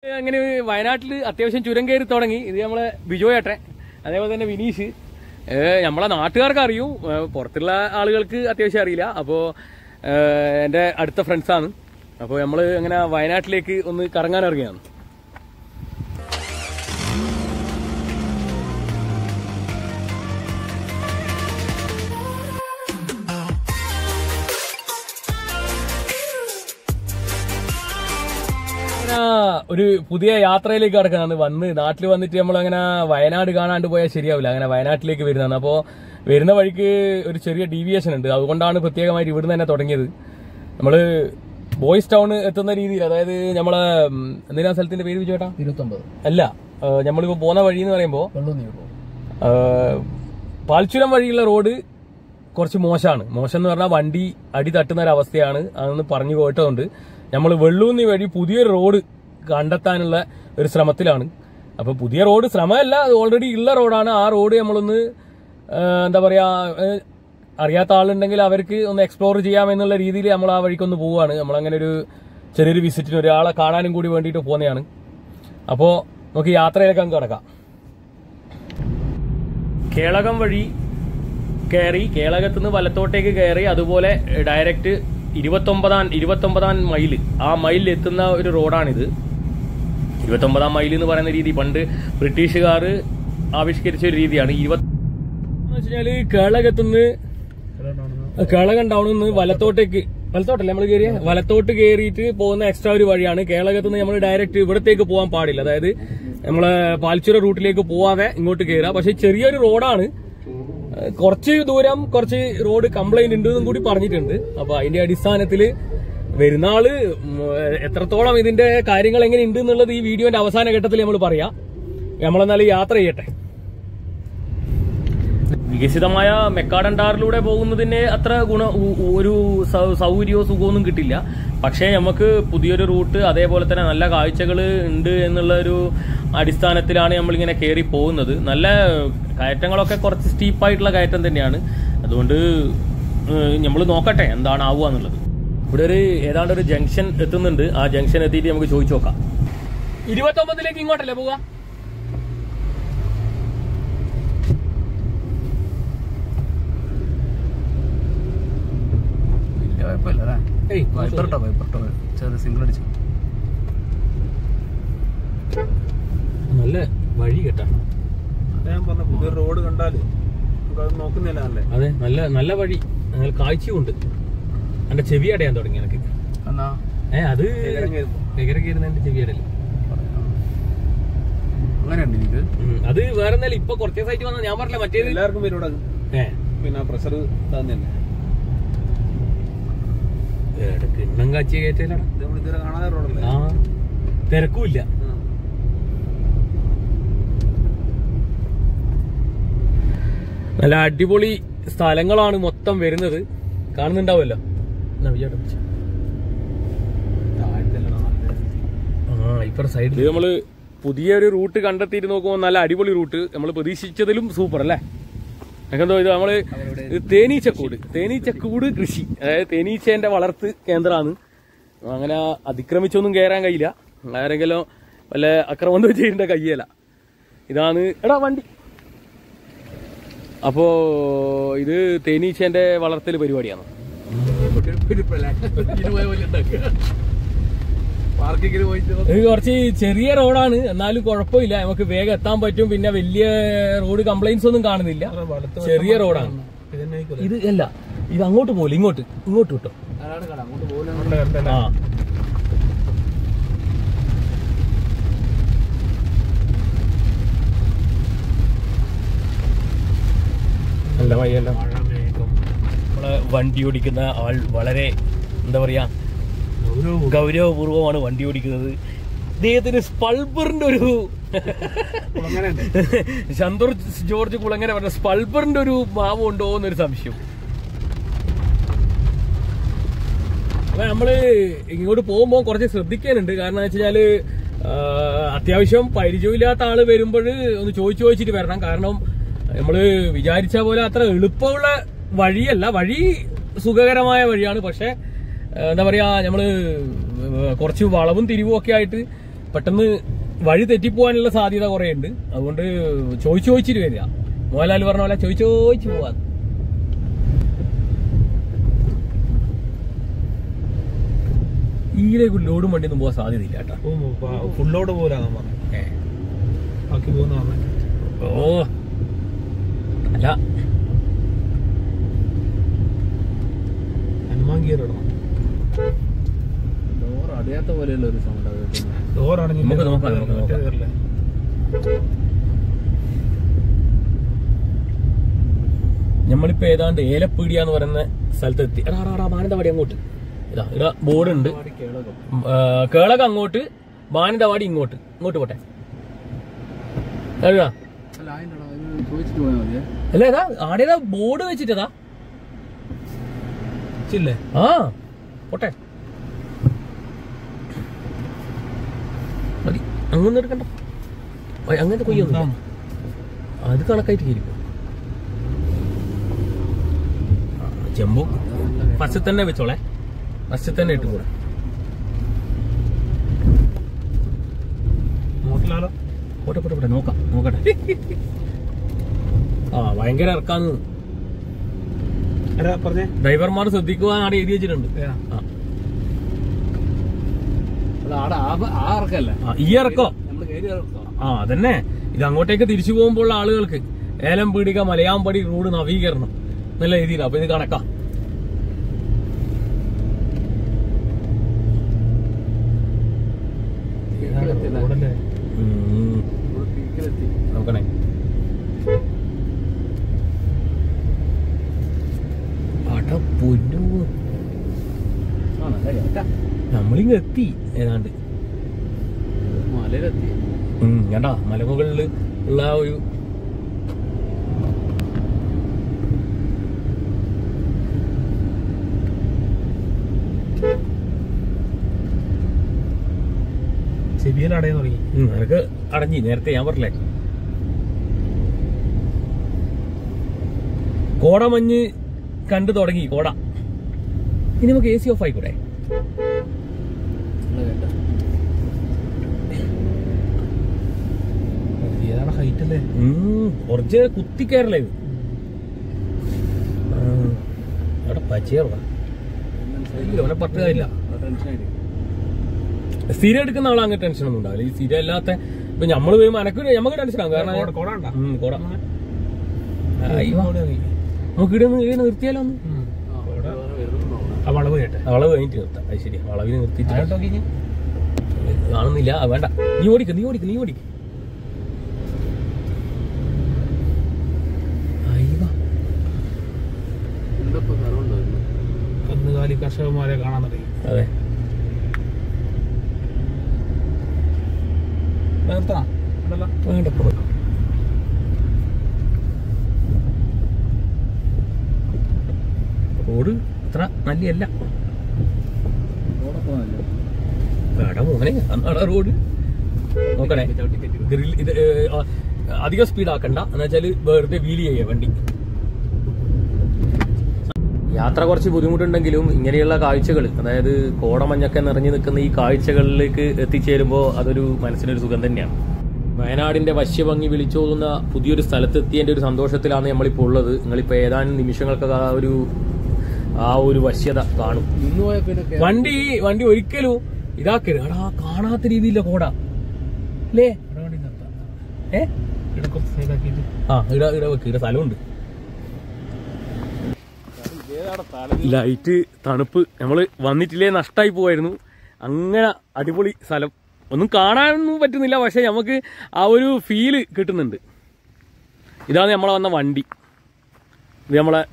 അങ്ങനെ വയനാട്ടിൽ അത്യാവശ്യം ചുരം കയറി തുടങ്ങി ഇത് നമ്മളെ ബിജോയേട്ടൻ അതേപോലെ തന്നെ വിനീഷ് ഏഹ് നമ്മളെ നാട്ടുകാർക്ക് അറിയും ഏഹ് പുറത്തുള്ള ആളുകൾക്ക് അത്യാവശ്യം അറിയില്ല അപ്പോൾ എൻ്റെ അടുത്ത ഫ്രണ്ട്സാണ് അപ്പോൾ നമ്മൾ അങ്ങനെ വയനാട്ടിലേക്ക് ഒന്ന് കറങ്ങാൻ ഇറങ്ങിയാണ് അങ്ങനെ ഒരു പുതിയ യാത്രയിലേക്ക് കിടക്കുന്നതാണ് വന്ന് നാട്ടിൽ വന്നിട്ട് നമ്മൾ അങ്ങനെ വയനാട് കാണാണ്ട് പോയാൽ ശരിയാവില്ല അങ്ങനെ വയനാട്ടിലേക്ക് വരുന്നതാണ് അപ്പോൾ വരുന്ന വഴിക്ക് ഒരു ചെറിയ ഡീവിയേഷൻ ഉണ്ട് അതുകൊണ്ടാണ് പ്രത്യേകമായിട്ട് ഇവിടുന്ന് തന്നെ തുടങ്ങിയത് നമ്മള് ബോയ്സ് ടൗൺ എത്തുന്ന രീതിയിൽ അതായത് നമ്മളെ ഉം, എന്തിനാ സ്ഥലത്തിന്റെ പേര് ചോട്ടാ ഇരുപത്തൊമ്പത് അല്ല ഏഹ്, നമ്മളിപ്പോ പോകുന്ന വഴി എന്ന് പറയുമ്പോൾ വെള്ളം നീക്കും പാൽച്ചുരം വഴിയുള്ള റോഡ് കുറച്ച് മോശമാണ് മോശം എന്ന് പറഞ്ഞാൽ വണ്ടി അടി തട്ടുന്ന ഒരു അവസ്ഥയാണ് അതെന്ന് പറഞ്ഞു പോയിട്ടുണ്ട് നമ്മൾ വെള്ളൂന്നി വഴി പുതിയൊരു റോഡ് കണ്ടെത്താനുള്ള ഒരു ശ്രമത്തിലാണ് അപ്പൊ പുതിയ റോഡ് ശ്രമമല്ല അത് ഓൾറെഡി ഉള്ള റോഡാണ് ആ റോഡ് നമ്മളൊന്ന് ആ, എന്താ പറയാ ഏ, അറിയാത്ത ആളുണ്ടെങ്കിൽ അവർക്ക് ഒന്ന് എക്സ്പ്ലോർ ചെയ്യാമെന്നുള്ള രീതിയിൽ നമ്മൾ ആ വഴിക്കൊന്ന് പോവുകയാണ് നമ്മളങ്ങനെ ഒരു ചെറിയൊരു വിസിറ്റിന് ഒരാളെ കാണാനും കൂടി വേണ്ടിയിട്ട് പോകുന്നതാണ് അപ്പോൾ നമുക്ക് യാത്രയിലേക്ക് അങ്ങ് കിടക്കാം കേളകം വഴി കയറി കേളകത്ത് നിന്ന് വലത്തോട്ടേക്ക് കയറി അതുപോലെ ഡയറക്റ്റ് ഇരുപത്തൊമ്പതാം ഇരുപത്തൊമ്പതാം മൈൽ ആ മൈലിൽ എത്തുന്ന ഒരു റോഡാണിത് ഇരുപത്തൊമ്പതാം മൈൽ എന്ന് പറയുന്ന രീതി പണ്ട് ബ്രിട്ടീഷുകാർ ആവിഷ്കരിച്ച ഒരു രീതിയാണ് ഇരുപത്തി വെച്ചാല് കേളകത്തുനിന്ന് കേളകം ടൗണിൽ നിന്ന് വലത്തോട്ടേക്ക് വലത്തോട്ടല്ലേ നമ്മൾ കയറിയ വലത്തോട്ട് കയറിയിട്ട് പോകുന്ന എക്സ്ട്രാ ഒരു വഴിയാണ് കേളകത്ത് നിന്ന് നമ്മൾ ഡയറക്റ്റ് ഇവിടത്തേക്ക് പോകാൻ പാടില്ല അതായത് നമ്മളെ പാൽച്ചുര റൂട്ടിലേക്ക് പോവാതെ ഇങ്ങോട്ട് കയറുക പക്ഷെ ചെറിയൊരു റോഡാണ് ഏഹ് കുറച്ച് ദൂരം കുറച്ച് റോഡ് കംപ്ലൈന്റ് ഉണ്ട് എന്നും കൂടി പറഞ്ഞിട്ടുണ്ട് അപ്പൊ അതിന്റെ അടിസ്ഥാനത്തിൽ വരുന്ന ആള് ഉം, എത്രത്തോളം ഇതിന്റെ കാര്യങ്ങൾ എങ്ങനെ ഉണ്ട് എന്നുള്ളത് ഈ വീഡിയോന്റെ അവസാന ഘട്ടത്തിൽ നമ്മൾ പറയാം നമ്മളെന്നാൽ യാത്ര ചെയ്യട്ടെ വികസിതമായ മെക്കാഡൻ ടാറിലൂടെ പോകുന്നതിന് അത്ര ഗുണ ഉ- ഉ- ഒരു സൗ- സൗകര്യമോ സുഖമൊന്നും കിട്ടില്ല പക്ഷേ നമുക്ക് പുതിയൊരു റൂട്ട് അതേപോലെ തന്നെ നല്ല കാഴ്ചകൾ ഉണ്ട് എന്നുള്ള ഒരു അടിസ്ഥാനത്തിലാണ് നമ്മളിങ്ങനെ കയറി പോകുന്നത് നല്ല കയറ്റങ്ങളൊക്കെ കുറച്ച് സ്റ്റീപ്പായിട്ടുള്ള കയറ്റം തന്നെയാണ് അതുകൊണ്ട് നമ്മൾ നോക്കട്ടെ എന്താണ് ആവുക എന്നുള്ളത് ഇവിടെ ഒരു ഏതാണ്ട് ഒരു ജംഗ്ഷൻ എത്തുന്നുണ്ട് ആ ജംഗ്ഷൻ എത്തിയിട്ട് നമുക്ക് ചോദിച്ചു നോക്കാം ഇരുപത്തൊമ്പതിലേക്ക് ഇങ്ങോട്ടല്ലേ പോവുക വലിയ കുഴപ്പമില്ല അല്ലേ ഏയ് വൈപ്പർട്ടോ വൈപ്പർട്ടോ ചെറിയ സിംഗിൾ അടിച്ചു നല്ല വഴി കേട്ടാ ഞാൻ പറഞ്ഞ പുതിയ റോഡ് കണ്ടാല് നമുക്കത് നോക്കുന്നില്ല അല്ലേ അതെ നല്ല നല്ല വഴി നല്ല കാഴ്ചയുണ്ട് എന്റെ ചെവി അടയാൻ തുടങ്ങി എനിക്ക് എന്നാ ഏ അത് എകരം കയറുമ്പോ. എകരം കയറുന്ന എന്റെ ചെവി അടയല്ലേ അങ്ങനെയുണ്ട് എനിക്ക് അത് വേറെ എന്നാലും ഇപ്പൊ കുറച്ച് ദിവസമായിട്ട് വന്ന ഞാൻ പറഞ്ഞില്ല മറ്റേത് എല്ലാവർക്കും വരും ഇവിടെ ഏ പിന്നെ പ്രഷർ തന്നെ ഏടെ കിണ്ണം കാച്ചിയ കയറ്റലാണ് ഇത് നമ്മൾ ഇതുവരെ കാണാതെ റോഡല്ലേ ആ തിരക്കുമില്ല ആ. നല്ല അടിപൊളി സ്ഥലങ്ങളാണ് മൊത്തം വരുന്നത് കാണുന്നുണ്ടാവുമല്ലോ എന്നാ വിജയേട്ടാ പിടിച്ചോ. ആ ഇപ്പറ സൈഡിൽ നമ്മള് പുതിയൊരു റൂട്ട് കണ്ടെത്തിയിട്ട് നോക്കുമ്പോൾ നല്ല അടിപൊളി റൂട്ട് നമ്മൾ പ്രതീക്ഷിച്ചതിലും സൂപ്പർ അല്ലേ എന്തോ ഇത് നമ്മള് ഇത് തേനീച്ചക്കൂട് തേനീച്ചക്കൂട് കൃഷി അതായത് തേനീച്ചേന്റെ വളർത്ത് കേന്ദ്രമാണ് അങ്ങനെ അതിക്രമിച്ചൊന്നും കയറാൻ കഴിയില്ല ആരെങ്കിലും വല്ല അക്രമം ചെയ്യേണ്ട കയ്യല്ല ഇതാണ് എടാ വണ്ടി അപ്പോ ഇത് തേനീച്ചേന്റെ വളർത്തൽ പരിപാടിയാണ് പാർക്കിങ്ങിന് പോയിട്ട് ഇത് കുറച്ച് ചെറിയ റോഡാണ് എന്നാലും കുഴപ്പമില്ല നമുക്ക് വേഗം എത്താൻ പറ്റും പിന്നെ വലിയ റോഡ് കംപ്ലൈന്റ്സ് ഒന്നും കാണുന്നില്ല ചെറിയ റോഡാണ് ഇത് അല്ല ഇത് അങ്ങോട്ട് പോലെ ഇങ്ങോട്ട് ഇങ്ങോട്ട് കിട്ടും ആ നല്ല മഴയല്ല നമ്മളെ വണ്ടി ഓടിക്കുന്ന ആൾ വളരെ എന്താ പറയാ ഗൗരവപൂർവമാണ് വണ്ടി ഓടിക്കുന്നത് ഇദ്ദേഹത്തിന് സ്പൾബറിന്റെ ഒരു സന്തോർ ജോർജ് കുളങ്ങര പറഞ്ഞ സ്പൾബറിന്റെ ഒരു മാവ് ഉണ്ടോ എന്നൊരു സംശയം അപ്പൊ നമ്മള് ഇങ്ങോട്ട് പോകുമ്പോ കുറച്ച് ശ്രദ്ധിക്കാനുണ്ട് കാരണം എന്ന് വെച്ചാല് അത്യാവശ്യം പരിചയമില്ലാത്ത ആള് വരുമ്പോൾ ഒന്ന് ചോദിച്ചു ചോദിച്ചിട്ട് വരണം കാരണം നമ്മള് വിചാരിച്ച പോലെ അത്ര എളുപ്പമുള്ള വഴിയല്ല വഴി സുഖകരമായ വഴിയാണ് പക്ഷെ ആ, എന്താ പറയാ നമ്മള് കുറച്ച് വളവും തിരിവും ഒക്കെ ആയിട്ട് പെട്ടെന്ന് വഴി തെറ്റിപ്പോവാനുള്ള സാധ്യത കുറെ ഉണ്ട് അതുകൊണ്ട് ചോദിച്ചു ചോദിച്ചിട്ട് വരിക മോഹൻലാൽ പറഞ്ഞ പോലെ ചോദിച്ചു ചോദിച്ചു പോവാ ഈയിലേക്ക് ലോഡും വണ്ടിയൊന്നും പോകാൻ സാധ്യതയില്ല കേട്ടോ ഫുള്ളോട് പോലാന്ന് പറഞ്ഞു ഏ. ബാക്കി പോകുന്ന പറഞ്ഞു ഓ അല്ല ഹനുമാൻ ഗിയർ ഇടണം ഡോർ അറിയാത്ത പോലെയുള്ള ഒരു സൗണ്ട് അത് കേൾക്കുന്നത്. ഡോറാണ് നമുക്ക് നോക്കാം, നമുക്ക് നോക്കാം. നമ്മളിപ്പോ ഏതാണ്ട് ഏലപ്പീടിയ എന്ന് പറയുന്ന സ്ഥലത്തെത്തി എടാ എടാ, എടാ മാനന്തവാടി അങ്ങോട്ട് ഇതാ ഇതാ ബോർഡ് ഉണ്ട് ഒരുപാട് കേളകം. കേളക അങ്ങോട്ട് മാനന്തവാടി ഇങ്ങോട്ട് ഇങ്ങോട്ട് പോട്ടെ എഴുതാ അല്ല, അതിനെടാ, അത് ചോദിച്ചിട്ട് പോയാൽ മതിയേ. അല്ല ഏതാ ആടേതാ ബോർഡ് വെച്ചിട്ടതാ ഇല്ലേ ആ പോട്ടെ മതി അങ്ങനെ എടുക്കണ്ട ഓയ്, അങ്ങനത്തെ കൊയ്യൊന്നും അത് കണക്കായിട്ട് ഇരിക്കും ചെമ്പു ഫസ്റ്റ് തന്നെ വെച്ചോളെ ഫസ്റ്റ് തന്നെ ഇട്ട് കൂടെ മോട്ടിലാലോ പോട്ടെ പോട്ടെ പോട്ടെ നോക്കാം നോക്കട്ടെ ആ ഭയങ്കര ഇറക്കാന്ന് ആരാ പറഞ്ഞേ ഡ്രൈവർമാർ ശ്രദ്ധിക്കുവാൻ ആടെ എഴുതി വെച്ചിട്ടുണ്ട് ഏതാ? ആ. അല്ല, ആടെ ആ ബ- ആ ഇറക്കല്ല. ആ, ഈ ഇറക്കോ നമ്മള് കയറി ഇറക്കാം. ആ അതന്നെ ഇത് അങ്ങോട്ടേക്ക് തിരിച്ചു പോകുമ്പോൾ ഉള്ള ആളുകൾക്ക് ഏലം പീടിക മലയാമ്പടി റോഡ് നവീകരണം നല്ല രീതിയിൽ അപ്പൊ ഇത് കണക്കാം പീക്കിലെത്തില്ല. റോഡല്ലേ ഉം. നമ്മള് പീക്കിലെത്തി. നോക്കണേ അട പൊന്നു ആ, നല്ല കേട്ടാ. നമ്മളിങ്ങ് എത്തി ഏതാണ്ട് മലയിലെത്തി. ഉം, കണ്ടാ മലമുകളിൽ ഉള്ള ആ ഒരു ചെവിയിൽ അടയാൻ തുടങ്ങി ഉം, നിനക്ക് അടഞ്ഞി നേരത്തെ ഞാൻ പറഞ്ഞില്ലേ കോടമഞ്ഞ് കണ്ടു തുടങ്ങി കോട ഇനി നമുക്ക് എ സി ഓഫ് ആയിക്കൂടെ നല്ല കേട്ടാ. ഏതാണ് ഹൈറ്റ് അല്ലേ ഒറിജിനൽ കുത്തിക്കയറല്ലേ ഇത് ആ, അവിടെ പച്ചയറ അവനെ പത്ത് കാര്യമില്ല ആ, ടെൻഷനായിട്ട്. സ്ഥിരം എടുക്കുന്ന ആൾ അങ്ങനെ ടെൻഷൻ ഒന്നും ഉണ്ടാവില്ല ഈ സ്ഥിരം അല്ലാത്ത ഇപ്പൊ നമ്മള് വരുമ്പോ എനക്ക് നമുക്ക് ടെൻഷനാകും കാരണം കോട- കോട ഉണ്ടോ? ഉം, കോട ആയി വാ. നമുക്ക് ഇവിടെ നിന്ന് ഇവിടെ നിർത്തിയാലോ ഒന്ന് ആ, ഇവിടെ വരുന്നുണ്ടോ? ആ വളവ് കേട്ടെ വളവ് കഴിഞ്ഞിട്ട് നിർത്താം അത് ശരി വളവിന് നിർത്തിയിട്ട് താഴോട്ട് നോക്കി ഇനി. കാണുന്നില്ല ആ, വേണ്ട നീ ഓടിക്ക് നീ ഓടിക്ക് നീ ഓടിക്ക് ആയി വാ. എന്താ ഇപ്പൊ സ്ഥലമുണ്ടോ ഇതിന്? കന്നുകാലി കർഷകന്മാരെ കാണാൻ തുടങ്ങി അതെ നിർത്തണം ഉണ്ടല്ലോ വേണ്ട പോ. റോഡ് അത്ര നല്ലയല്ല റോഡ് പോകാനല്ലേ? വേടാ മോനെ അന്നാടാ റോഡ് നോക്കണേ ചവിട്ടി കയറ്റി വിടും. ഗ്രിൽ ഇത് ഏ, ആ, അധികം സ്പീഡ് ആക്കണ്ട എന്ന് വെച്ചാല് വെറുതെ വീല് ചെയ്യ വണ്ടി യാത്ര കുറച്ച് ബുദ്ധിമുട്ടുണ്ടെങ്കിലും ഇങ്ങനെയുള്ള കാഴ്ചകൾ അതായത് കോടമഞ്ഞൊക്കെ നിറഞ്ഞു നിൽക്കുന്ന ഈ കാഴ്ചകളിലേക്ക് എത്തിച്ചേരുമ്പോൾ അതൊരു മനസ്സിനൊരു സുഖം തന്നെയാണ് വയനാടിന്റെ വശ്യഭംഗി വിളിച്ചോതുന്ന പുതിയൊരു സ്ഥലത്തെത്തിയതിന്റെ ഒരു സന്തോഷത്തിലാണ് നമ്മളിപ്പോൾ ഉള്ളത് നിങ്ങളിപ്പോ ഏതാനും നിമിഷങ്ങൾക്ക് ആ ഒരു ആ ഒരു വശ്യത കാണും നിന്ന് പോയ പിന്നെ കേ- വണ്ടി വണ്ടി ഒരിക്കലും ഇതാക്കരുത് എടാ കാണാത്ത രീതിയില്ല കോട അല്ലേ ഇവിടെ വേണ്ടി നിർത്താം ഏ ഇവിടെ കുറച്ച് സൈഡാക്കിയിട്ട് ആ ഇട ഇട വെക്ക് ഇട സ്ഥലമുണ്ട് ലൈറ്റ് തണുപ്പ് നമ്മള് വന്നിട്ടില്ലേ നഷ്ടായി പോവായിരുന്നു അങ്ങനെ അടിപൊളി സ്ഥലം ഒന്നും കാണാനൊന്നും പറ്റുന്നില്ല പക്ഷെ നമുക്ക് ആ ഒരു ഫീല് കിട്ടുന്നുണ്ട് ഇതാണ് നമ്മളെ വന്ന വണ്ടി ഇത് നമ്മളെ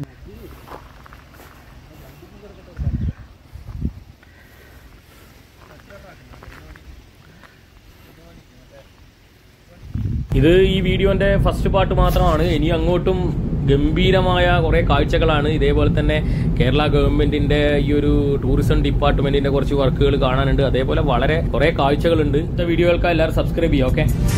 ഇത് ഈ വീഡിയോന്റെ ഫസ്റ്റ് പാർട്ട് മാത്രമാണ് ഇനി അങ്ങോട്ടും ഗംഭീരമായ കുറെ കാഴ്ചകളാണ് ഇതേപോലെ തന്നെ കേരള ഗവൺമെന്റിന്റെ ഈ ഒരു ടൂറിസം ഡിപ്പാർട്ട്മെന്റിന്റെ കുറച്ച് വർക്കുകൾ കാണാനുണ്ട് അതേപോലെ വളരെ കുറെ കാഴ്ചകളുണ്ട് ഇന്നത്തെ വീഡിയോകൾക്ക് എല്ലാവരും സബ്സ്ക്രൈബ് ചെയ്യുക ഓക്കെ